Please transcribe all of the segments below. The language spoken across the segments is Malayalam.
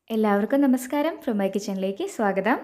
എല്ലാവർക്കും നമസ്കാരം ഫ്രം മൈ കിച്ചണിലേക്ക് സ്വാഗതം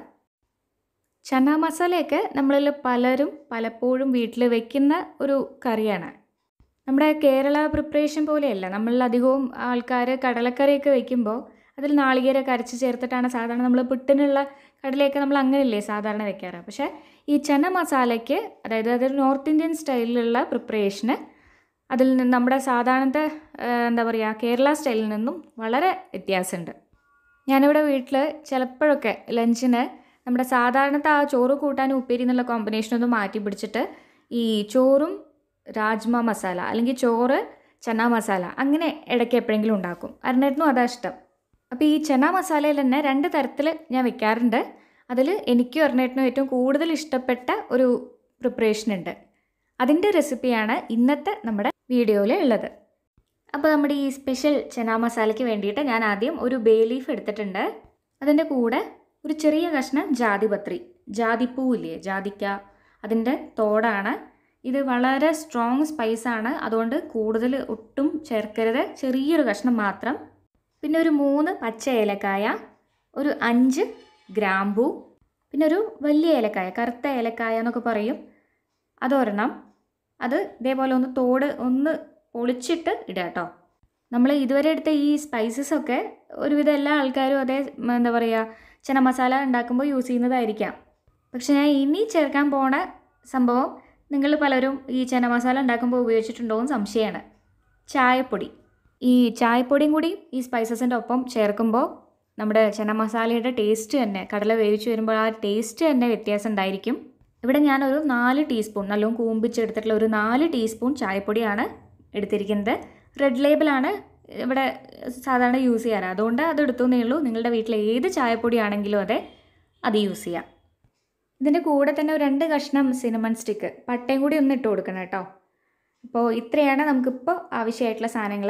ചന മസാലയൊക്കെ നമ്മളിൽ പലരും പലപ്പോഴും വീട്ടിൽ വെക്കുന്ന ഒരു കറിയാണ് നമ്മുടെ കേരള പ്രിപ്പറേഷൻ പോലെയല്ല നമ്മളിൽ അധികവും ആൾക്കാർ കടലക്കറിയൊക്കെ വെക്കുമ്പോൾ അതിൽ നാളികേരമൊക്കെ അരച്ച് ചേർത്തിട്ടാണ് സാധാരണ നമ്മൾ പുട്ടിനുള്ള കടലയൊക്കെ നമ്മൾ അങ്ങനെയല്ലേ സാധാരണ വെക്കാറ് പക്ഷേ ഈ ചന മസാലയ്ക്ക് അതായത് അതൊരു നോർത്ത് ഇന്ത്യൻ സ്റ്റൈലിലുള്ള പ്രിപ്പറേഷന് അതിൽ നിന്ന് നമ്മുടെ സാധാരണത്തെ ആ, എന്താ പറയുക കേരള സ്റ്റൈലിൽ നിന്നും വളരെ വ്യത്യാസമുണ്ട് ഞാനിവിടെ വീട്ടിൽ ചിലപ്പോഴൊക്കെ ലഞ്ചിന് നമ്മുടെ സാധാരണത്തെ ആ ചോറ് കൂട്ടാനും ഉപ്പേരി എന്നുള്ള കോമ്പിനേഷനൊന്ന് മാറ്റി പിടിച്ചിട്ട് ഈ ചോറും രാജ്മ മസാല അല്ലെങ്കിൽ ചോറ് ചന മസാല അങ്ങനെ ഇടയ്ക്ക് എപ്പോഴെങ്കിലും ഉണ്ടാക്കും അരുണേട്ടനും അതാ ഇഷ്ടം അപ്പോൾ ഈ ചന മസാലയിൽ തന്നെ രണ്ട് തരത്തിൽ ഞാൻ വെക്കാറുണ്ട് അതിൽ എനിക്കും അരുണേട്ടനും ഏറ്റവും കൂടുതൽ ഇഷ്ടപ്പെട്ട ഒരു പ്രിപ്പറേഷൻ ഉണ്ട് അതിൻ്റെ റെസിപ്പിയാണ് ഇന്നത്തെ നമ്മുടെ വീഡിയോയിൽ ഉള്ളത് അപ്പോൾ നമ്മുടെ ഈ സ്പെഷ്യൽ ചന മസാലയ്ക്ക് വേണ്ടിയിട്ട് ഞാൻ ആദ്യം ഒരു ബേ ലീഫ് എടുത്തിട്ടുണ്ട് അതിൻ്റെ കൂടെ ഒരു ചെറിയ കഷ്ണം ജാതിപത്രി ജാതിപ്പൂവില്ലേ ജാതിക്ക അതിൻ്റെ തോടാണ് ഇത് വളരെ സ്ട്രോങ് സ്പൈസാണ് അതുകൊണ്ട് കൂടുതൽ ഒട്ടും ചേർക്കരുത് ചെറിയൊരു കഷ്ണം മാത്രം പിന്നെ ഒരു മൂന്ന് പച്ച ഏലക്കായ ഒരു അഞ്ച് ഗ്രാമ്പൂ പിന്നെ ഒരു വലിയ ഏലക്കായ കറുത്ത ഏലക്കായ എന്നൊക്കെ പറയും അതൊരെണ്ണം അത് ഇതേപോലെ ഒന്ന് തോട് ഒന്ന് പൊളിച്ചിട്ട് ഇടുക കേട്ടോ നമ്മൾ ഇതുവരെ എടുത്ത ഈ സ്പൈസസ് ഒക്കെ ഒരുവിധം എല്ലാ ആൾക്കാരും അതേ ഉം, എന്താ പറയുക ചന മസാല ഉണ്ടാക്കുമ്പോൾ യൂസ് ചെയ്യുന്നതായിരിക്കാം പക്ഷെ ഞാൻ ഇനി ചേർക്കാൻ പോണ സംഭവം നിങ്ങൾ പലരും ഈ ചന മസാല ഉണ്ടാക്കുമ്പോൾ ഉപയോഗിച്ചിട്ടുണ്ടോ എന്ന് സംശയമാണ് ചായപ്പൊടി ഈ ചായപ്പൊടിയും കൂടി ഈ സ്പൈസസിൻ്റെ ഒപ്പം ചേർക്കുമ്പോൾ നമ്മുടെ ചന മസാലയുടെ ടേസ്റ്റ് തന്നെ കടല വേവിച്ച് വരുമ്പോൾ ആ ടേസ്റ്റ് തന്നെ വ്യത്യാസം ഉണ്ടായിരിക്കും ഇവിടെ ഞാനൊരു നാല് ടീസ്പൂൺ നല്ലോണം കൂമ്പിച്ചെടുത്തിട്ടുള്ള ഒരു നാല് ടീസ്പൂൺ ചായപ്പൊടിയാണ് എടുത്തിരിക്കുന്നത് റെഡ് ലേബിളാണ് ഇവിടെ സാധാരണ യൂസ് ചെയ്യാറ് അതുകൊണ്ട് അത് എടുത്തുന്നേ ഉള്ളൂ നിങ്ങളുടെ വീട്ടിൽ ഏത് ചായപ്പൊടി ആണെങ്കിലും അതെ അത് യൂസ് ചെയ്യാം ഇതിൻ്റെ കൂടെ തന്നെ ഒരു രണ്ട് കഷ്ണം സിനമൺ സ്റ്റിക്ക് പട്ടയും കൂടി ഒന്ന് ഇട്ട് കൊടുക്കണം കേട്ടോ അപ്പോൾ ഇത്രയാണ് നമുക്കിപ്പോൾ ആവശ്യമായിട്ടുള്ള സാധനങ്ങൾ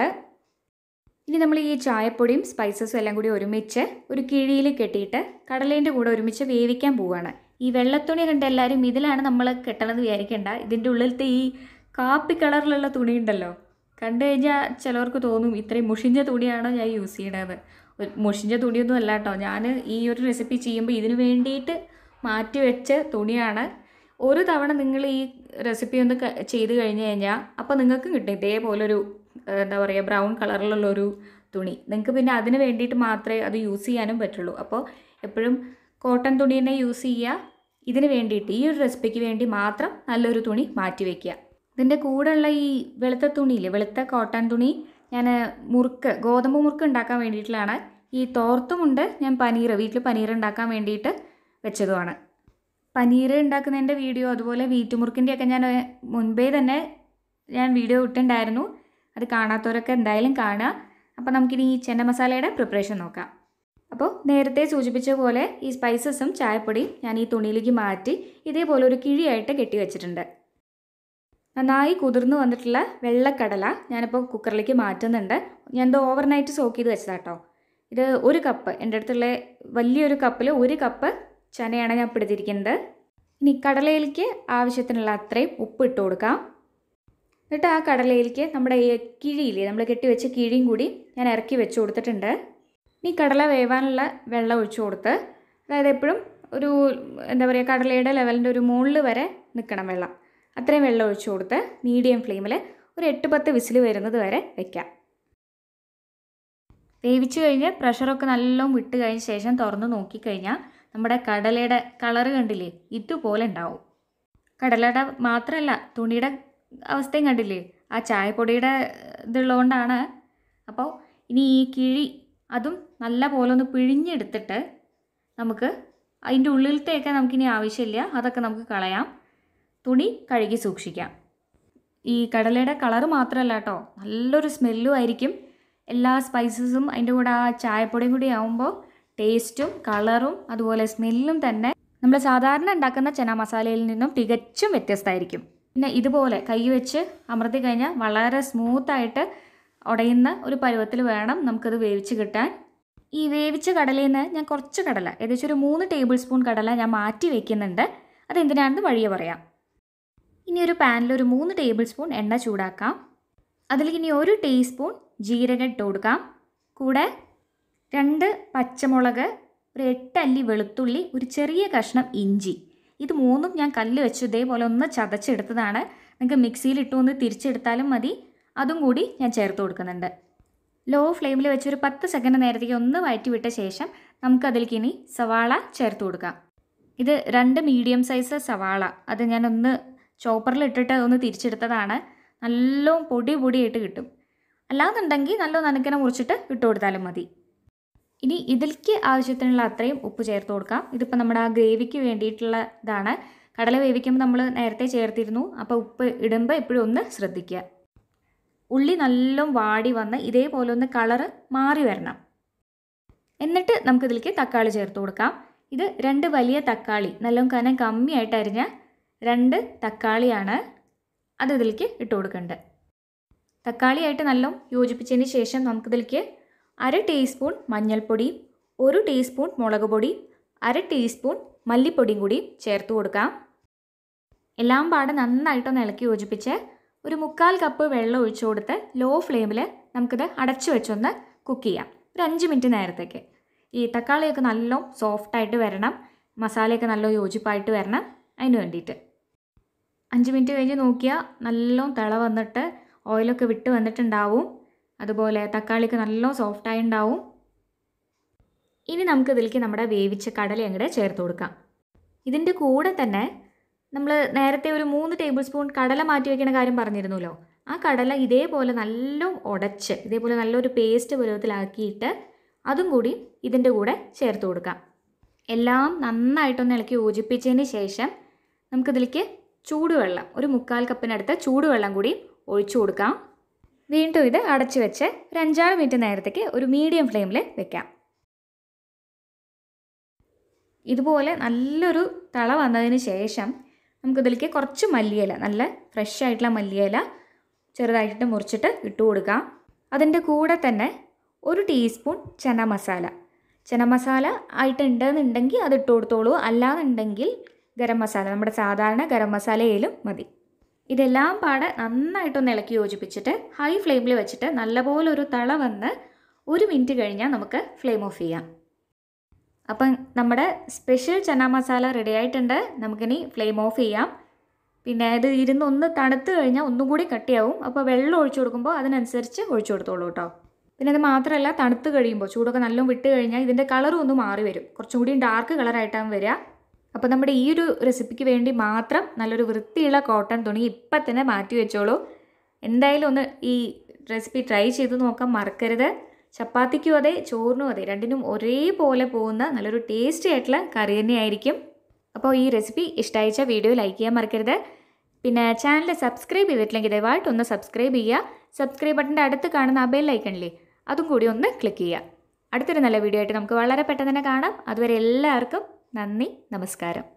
ഇനി നമ്മൾ ഈ ചായപ്പൊടിയും സ്പൈസസും എല്ലാം കൂടി ഒരുമിച്ച് ഒരു കിഴിയിൽ കെട്ടിയിട്ട് കടലേൻ്റെ കൂടെ ഒരുമിച്ച് വേവിക്കാൻ പോവുകയാണ് ഈ വെള്ളത്തുണി കണ്ട എല്ലാവരും ഇതിലാണ് നമ്മൾ കെട്ടണമെന്ന് വിചാരിക്കേണ്ട ഇതിൻ്റെ ഉള്ളിലത്തെ ഈ കാപ്പി കളറിലുള്ള തുണി ഉണ്ടല്ലോ കണ്ടു കഴിഞ്ഞാൽ ചിലവർക്ക് തോന്നും ഇത്രയും മുഷിഞ്ഞ തുണിയാണോ ഞാൻ യൂസ് ചെയ്യണത് ഒരു മുഷിഞ്ഞ തുണിയൊന്നും അല്ല കേട്ടോ ഞാൻ ഈ ഒരു റെസിപ്പി ചെയ്യുമ്പോൾ ഇതിന് വേണ്ടിയിട്ട് മാറ്റി വെച്ച തുണിയാണ് ഒരു തവണ നിങ്ങൾ ഈ റെസിപ്പി ഒന്ന് ക- ചെയ്ത് കഴിഞ്ഞ് കഴിഞ്ഞാൽ അപ്പോൾ നിങ്ങൾക്കും കിട്ടും ഇതേപോലൊരു ഏഹ്, എന്താ പറയുക ബ്രൗൺ കളറിലുള്ളൊരു തുണി നിങ്ങൾക്ക് പിന്നെ അതിന് വേണ്ടിയിട്ട് മാത്രമേ അത് യൂസ് ചെയ്യാനും പറ്റുള്ളൂ അപ്പോൾ എപ്പോഴും കോട്ടൺ തുണി തന്നെ യൂസ് ചെയ്യുക ഇതിന് വേണ്ടിയിട്ട് ഈ ഒരു റെസിപ്പിക്ക് വേണ്ടി മാത്രം നല്ലൊരു തുണി മാറ്റി വയ്ക്കുക ഇതിൻ്റെ കൂടെയുള്ള ഈ വെളുത്ത തുണിയില്ലേ വെളുത്ത കോട്ടൺ തുണി ഞാൻ മുറുക്ക് ഗോതമ്പ് മുറുക്ക് ഉണ്ടാക്കാൻ വേണ്ടിയിട്ടുള്ളതാണ് ഈ തോർത്തുമുണ്ട് ഞാൻ പനീർ വീട്ടിൽ പനീർ ഉണ്ടാക്കാൻ വേണ്ടിയിട്ട് വെച്ചതുമാണ് പനീർ ഉണ്ടാക്കുന്നതിൻ്റെ വീഡിയോ അതുപോലെ വീറ്റുമുറുക്കിൻ്റെയൊക്കെ ഞാൻ ഏഹ്, മുൻപേ തന്നെ ഞാൻ വീഡിയോ ഇട്ടിട്ടുണ്ടായിരുന്നു അത് കാണാത്തവരൊക്കെ എന്തായാലും കാണുക അപ്പോൾ നമുക്കിനി ഈ ചെന്ന മസാലയുടെ പ്രിപ്പറേഷൻ നോക്കാം അപ്പോൾ നേരത്തെ സൂചിപ്പിച്ച പോലെ ഈ സ്പൈസസും ചായപ്പൊടിയും ഞാൻ ഈ തുണിയിലേക്ക് മാറ്റി ഇതേപോലെ ഒരു കിഴിയായിട്ട് കെട്ടി വെച്ചിട്ടുണ്ട് നന്നായി കുതിർന്ന് വന്നിട്ടുള്ള വെള്ളക്കടല ഞാനിപ്പോൾ കുക്കറിലേക്ക് മാറ്റുന്നുണ്ട് ഞാൻ ഇത് ഓവർനൈറ്റ് സോക്ക് ചെയ്ത് വെച്ചതാട്ടോ ഇത് ഒരു കപ്പ് എൻ്റെ അടുത്തുള്ള വലിയൊരു കപ്പിൽ ഒരു കപ്പ് ചനയാണ് ഞാൻ ഇപ്പോൾ എടുത്തിരിക്കുന്നത് ഇനി കടലയിലേക്ക് ആവശ്യത്തിനുള്ള അത്രയും ഉപ്പ് ഇട്ട് കൊടുക്കാം എന്നിട്ട് ആ കടലയിലേക്ക് നമ്മുടെ ഈ കിഴിയില്ലേ നമ്മൾ കെട്ടി വെച്ച കിഴിയും കൂടി ഞാൻ ഇറക്കി വെച്ച് കൊടുത്തിട്ടുണ്ട് ഇനി കടല വേവാനുള്ള വെള്ളം ഒഴിച്ചു കൊടുത്ത് അതായത് എപ്പോഴും ഒരു എന്താ പറയുക കടലയുടെ ലെവലിൻ്റെ ഒരു മുകളിൽ വരെ നിൽക്കണം വെള്ളം അത്രയും വെള്ളം ഒഴിച്ചു കൊടുത്ത് മീഡിയം ഫ്ലെയിമിൽ ഒരു എട്ട് പത്ത് വിസിൽ വരുന്നത് വരെ വെക്കാം വേവിച്ച് കഴിഞ്ഞ് പ്രഷറൊക്കെ നല്ലോണം വിട്ട് കഴിഞ്ഞ ശേഷം തുറന്ന് നോക്കിക്കഴിഞ്ഞാൽ നമ്മുടെ കടലയുടെ കളറ് കണ്ടില്ലേ ഇതുപോലെ ഉണ്ടാവും കടലയുടെ മാത്രമല്ല തുണിയുടെ അവസ്ഥയും കണ്ടില്ലേ ആ ചായപ്പൊടിയുടെ ഇതുള്ളതുകൊണ്ടാണ് അപ്പോൾ ഇനി ഈ കിഴി അതും നല്ല പോലെ ഒന്ന് പിഴിഞ്ഞെടുത്തിട്ട് നമുക്ക് അതിൻ്റെ ഉള്ളിലത്തെയൊക്കെ നമുക്കിനി ആവശ്യമില്ല അതൊക്കെ നമുക്ക് കളയാം തുണി കഴുകി സൂക്ഷിക്കാം ഈ കടലയുടെ കളറ് മാത്രമല്ല കേട്ടോ നല്ലൊരു സ്മെല്ലും ആയിരിക്കും എല്ലാ സ്പൈസസും അതിൻ്റെ കൂടെ ആ ചായപ്പൊടിയും കൂടി ആവുമ്പോൾ ടേസ്റ്റും കളറും അതുപോലെ സ്മെല്ലും തന്നെ നമ്മൾ സാധാരണ ഉണ്ടാക്കുന്ന ചന മസാലയിൽ നിന്നും തികച്ചും വ്യത്യസ്തമായിരിക്കും പിന്നെ ഇതുപോലെ കൈ വെച്ച് അമർത്തി കഴിഞ്ഞാൽ വളരെ സ്മൂത്തായിട്ട് ഉടയുന്ന ഒരു പരുവത്തിൽ വേണം നമുക്കത് വേവിച്ച് കിട്ടാൻ ഈ വേവിച്ച കടലയിൽ നിന്ന് ഞാൻ കുറച്ച് കടല ഏകദേശം ഒരു മൂന്ന് ടേബിൾ സ്പൂൺ കടല ഞാൻ മാറ്റി വയ്ക്കുന്നുണ്ട് അതെന്തിനാണെന്ന് വഴിയെ പറയാം ഇനി ഒരു പാനിൽ ഒരു മൂന്ന് ടേബിൾ സ്പൂൺ എണ്ണ ചൂടാക്കാം അതിലേക്ക് ഇനി ഒരു ടീസ്പൂൺ ജീരകം ഇട്ട് കൊടുക്കാം കൂടെ രണ്ട് പച്ചമുളക് ഒരു എട്ടല്ലി വെളുത്തുള്ളി ഒരു ചെറിയ കഷ്ണം ഇഞ്ചി ഇത് മൂന്നും ഞാൻ കല്ല് വെച്ച് ഇതേപോലെ ഒന്ന് ചതച്ചെടുത്തതാണ് നിങ്ങൾക്ക് മിക്സിയിൽ ഇട്ട് ഒന്ന് തിരിച്ചെടുത്താലും മതി അതും കൂടി ഞാൻ ചേർത്ത് കൊടുക്കുന്നുണ്ട് ലോ ഫ്ലെയിമിൽ വെച്ചൊരു പത്ത് സെക്കൻഡ് നേരത്തേക്ക് ഒന്ന് വഴറ്റി വിട്ട ശേഷം നമുക്കതിലേക്ക് ഇനി സവാള ചേർത്ത് കൊടുക്കാം ഇത് രണ്ട് മീഡിയം സൈസ് സവാള അത് ഞാനൊന്ന് ചോപ്പറിൽ ഇട്ടിട്ട് ഒന്ന് തിരിച്ചെടുത്തതാണ് നല്ല പൊടി പൊടിയായിട്ട് കിട്ടും അല്ലാന്നുണ്ടെങ്കിൽ നല്ല നനക്കനെ മുറിച്ചിട്ട് ഇട്ട് കൊടുത്താലും മതി ഇനി ഇതിലേക്ക് ആവശ്യത്തിനുള്ള അത്രയും ഉപ്പ് ചേർത്ത് കൊടുക്കാം ഇതിപ്പോൾ നമ്മുടെ ആ ഗ്രേവിക്ക് വേണ്ടിയിട്ടുള്ള ഇതാണ് കടല വേവിക്കുമ്പോൾ നമ്മൾ നേരത്തെ ചേർത്തിരുന്നു അപ്പോൾ ഉപ്പ് ഇടുമ്പോൾ എപ്പോഴും ഒന്ന് ശ്രദ്ധിക്കുക ഉള്ളി നല്ല വാടി വന്ന് ഇതേപോലെ ഒന്ന് കളറ് മാറി വരണം എന്നിട്ട് നമുക്കിതിലേക്ക് തക്കാളി ചേർത്ത് കൊടുക്കാം ഇത് രണ്ട് വലിയ തക്കാളി നല്ല കനം കമ്മിയായിട്ട് അരിഞ്ഞ രണ്ട് തക്കാളിയാണ് അത് ഇതിലേക്ക് ഇട്ട് കൊടുക്കേണ്ടത് തക്കാളിയായിട്ട് നല്ല യോജിപ്പിച്ചതിന് ശേഷം നമുക്കിതിലേക്ക് അര ടീസ്പൂൺ മഞ്ഞൾപ്പൊടി ഒരു ടീസ്പൂൺ മുളക് പൊടി അര ടീസ്പൂൺ മല്ലിപ്പൊടിയും കൂടി ചേർത്ത് കൊടുക്കാം എല്ലാം പാടെ നന്നായിട്ടൊന്ന് ഇളക്കി യോജിപ്പിച്ച് ഒരു മുക്കാൽ കപ്പ് വെള്ളം ഒഴിച്ചു കൊടുത്ത് ലോ ഫ്ലെയിമിൽ നമുക്കിത് അടച്ചു വെച്ചൊന്ന് കുക്ക് ചെയ്യാം ഒരു അഞ്ച് മിനിറ്റ് നേരത്തേക്ക് ഈ തക്കാളിയൊക്കെ നല്ല സോഫ്റ്റായിട്ട് വരണം മസാലയൊക്കെ നല്ല യോജിപ്പായിട്ട് വരണം അതിന് വേണ്ടിയിട്ട് അഞ്ച് മിനിറ്റ് കഴിഞ്ഞ് നോക്കിയാൽ നല്ല തിള വന്നിട്ട് ഓയിലൊക്കെ വിട്ട് വന്നിട്ടുണ്ടാവും അതുപോലെ തക്കാളിക്ക് നല്ല സോഫ്റ്റായി ഉണ്ടാവും ഇനി നമുക്ക് ഇതിലേക്ക് നമ്മുടെ വേവിച്ച കടല അങ്ങോട്ട് ചേർത്ത് കൊടുക്കാം ഇതിൻ്റെ കൂടെ തന്നെ നമ്മൾ നേരത്തെ ഒരു മൂന്ന് ടേബിൾ സ്പൂൺ കടല മാറ്റി വയ്ക്കുന്ന കാര്യം പറഞ്ഞിരുന്നല്ലോ ആ കടല ഇതേപോലെ നല്ല ഉടച്ച് ഇതേപോലെ നല്ലൊരു പേസ്റ്റ് പരുവത്തിലാക്കിയിട്ട് അതും കൂടി ഇതിൻ്റെ കൂടെ ചേർത്ത് കൊടുക്കാം എല്ലാം നന്നായിട്ടൊന്ന് ഇളക്കി യോജിപ്പിച്ചതിന് ശേഷം നമുക്കിതിലേക്ക് ചൂടുവെള്ളം ഒരു മുക്കാൽ കപ്പിനടുത്ത് ചൂടുവെള്ളം കൂടി ഒഴിച്ചു കൊടുക്കാം വീണ്ടും ഇത് അടച്ചു വെച്ച് ഒരു അഞ്ചാറ് മിനിറ്റ് നേരത്തേക്ക് ഒരു മീഡിയം ഫ്ലെയിമിൽ വെക്കാം ഇതുപോലെ നല്ലൊരു തള വന്നതിന് ശേഷം നമുക്കിതിലേക്ക് കുറച്ച് മല്ലിയില നല്ല ഫ്രഷ് ആയിട്ടുള്ള മല്ലിയില ചെറുതായിട്ട് മുറിച്ചിട്ട് ഇട്ട് കൊടുക്കാം അതിൻ്റെ കൂടെ തന്നെ ഒരു ടീസ്പൂൺ ചന മസാല ചന മസാല ആയിട്ടുണ്ടെന്നുണ്ടെങ്കിൽ അത് ഇട്ട് കൊടുത്തോളൂ അല്ലാന്നുണ്ടെങ്കിൽ ഗരം മസാല നമ്മുടെ സാധാരണ ഗരം മസാലയിലും മതി ഇതെല്ലാം പാടെ നന്നായിട്ടൊന്ന് ഇളക്കി യോജിപ്പിച്ചിട്ട് ഹൈ ഫ്ലെയിമിൽ വെച്ചിട്ട് നല്ലപോലെ ഒരു തള വന്ന് ഒരു മിനിറ്റ് കഴിഞ്ഞാൽ നമുക്ക് ഫ്ലെയിം ഓഫ് ചെയ്യാം അപ്പം നമ്മുടെ സ്പെഷ്യൽ ചന മസാല റെഡി ആയിട്ടുണ്ട് നമുക്കിനി ഫ്ലെയിം ഓഫ് ചെയ്യാം പിന്നെ ഇത് ഇരുന്ന് ഒന്ന് തണുത്ത് കഴിഞ്ഞാൽ ഒന്നും കൂടി കട്ടിയാവും അപ്പോൾ വെള്ളം ഒഴിച്ചു കൊടുക്കുമ്പോൾ അതിനനുസരിച്ച് ഒഴിച്ചു കൊടുത്തോളൂ കേട്ടോ പിന്നെ അത് മാത്രമല്ല തണുത്ത് കഴിയുമ്പോൾ ചൂടൊക്കെ നല്ലോണം വിട്ട് കഴിഞ്ഞാൽ ഇതിൻ്റെ കളറും ഒന്ന് മാറി വരും കുറച്ചും കൂടി ഡാർക്ക് കളറായിട്ടാണ് വരിക അപ്പോൾ നമ്മുടെ ഈ ഒരു റെസിപ്പിക്ക് വേണ്ടി മാത്രം നല്ലൊരു വൃത്തിയുള്ള കോട്ടൺ തുണി ഇപ്പം തന്നെ മാറ്റി വെച്ചോളൂ എന്തായാലും ഒന്ന് ഈ റെസിപ്പി ട്രൈ ചെയ്ത് നോക്കാൻ മറക്കരുത് ചപ്പാത്തിക്കും അതെ ചോറിനും അതെ രണ്ടിനും ഒരേപോലെ പോകുന്ന നല്ലൊരു ടേസ്റ്റി ആയിട്ടുള്ള കറി തന്നെയായിരിക്കും അപ്പോൾ ഈ റെസിപ്പി ഇഷ്ടമായിച്ച വീഡിയോ ലൈക്ക് ചെയ്യാൻ മറക്കരുത് പിന്നെ ചാനൽ സബ്സ്ക്രൈബ് ചെയ്തിട്ടില്ലെങ്കിൽ ദയവായിട്ട് ഒന്ന് സബ്സ്ക്രൈബ് ചെയ്യുക സബ്സ്ക്രൈബ് ബട്ടൻ്റെ അടുത്ത് കാണുന്ന ആ ബെൽ ഐക്കണില്ലേ അതും കൂടി ഒന്ന് ക്ലിക്ക് ചെയ്യുക അടുത്തൊരു നല്ല വീഡിയോ ആയിട്ട് നമുക്ക് വളരെ പെട്ടെന്ന് തന്നെ കാണാം അതുവരെ എല്ലാവർക്കും നന്ദി നമസ്കാരം